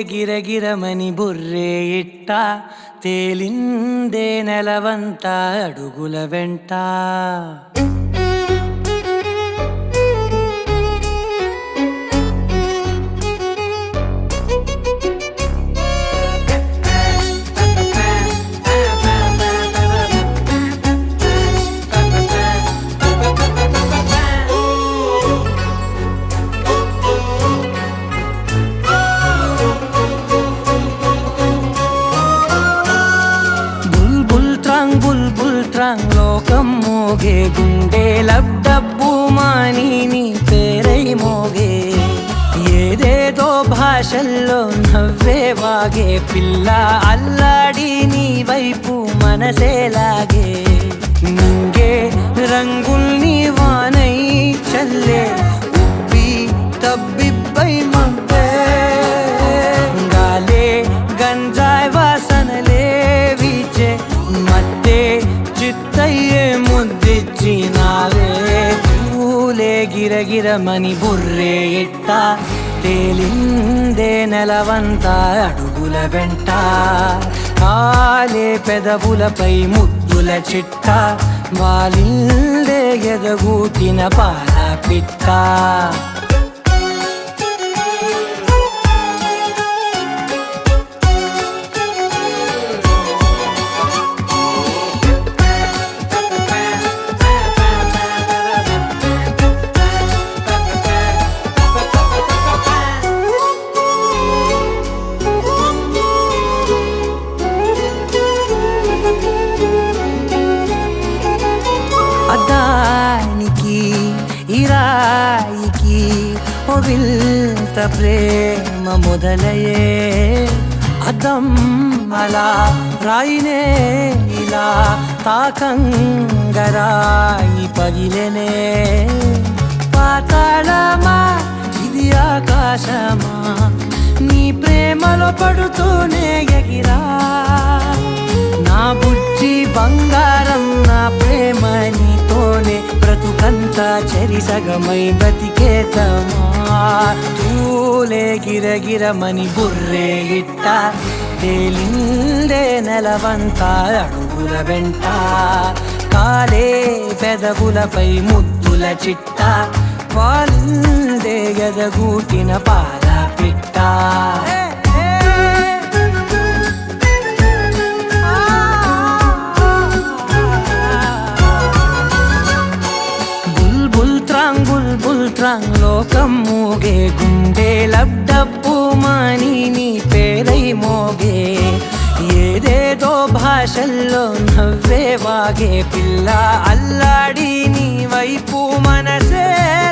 గిరగిరమని బుర్రే ఇట్ట తేలిందే నెలవంత అడుగుల వెంట బుల్ బుల్ ట్రాంగ్ బుల్ బుల్ ట్రాంగ్ లోకం మోగే గుండె లబ్డబ్బు మాని నీ పేరై మోగే ఏదేదో భాషల్లో నవ్వే వాగే పిల్ల అల్లాడి నీ వైపు మనసేలాగే నింగే రంగుల్ని వానై చల్లే ఉబ్బి తబ్బిబ్బై మబ్బే గాలే గంజాయ్ వాసనలే వీచే మత్తే చిత్తయ్యే ముద్దిచ్చినావే పూలే గిరగిరమని బుర్రే ఇట్ట తేలిందే నెలవంత అడుగుల వెంట కాలే పెదవులపై ముద్దుల చిట్ట వాలిందే ఎదగూటిన పాల పిట్ట అద్దానికి ఇరాయికి ఓ వింత ప్రేమ మొదలయే అద్దం అలా రాయినే ఇలా తాకంగరాయి పగిలెనే పాతాళమా ఇది ఆకాశమా నీ ప్రేమలో పడుతూనే ఎగిరా నా బుజ్జి బంగారం నా ప్రేమ నీతోనే బ్రతుకంతా చెరిసగమై బతికేతమా తూలే గిరగిరమని బుర్రే ఇట్ట తేలిందే నెలవంత అడుగుల వెంట కాలే పెదవులపై ముద్దుల చిట్ట పాలిందే ఎదగూటిన పాల పిట్ట బుల్ బుల్ త్రాంగ్ బుల్ బుల్ త్రాంగ్ లోకం మూగే గుండె లబ్డప్పు మాని నీ పేరై మోగే ఏదేదో భాషల్లో నవ్వే వాగే పిల్ల అల్లాడి నీ వైపు మనసే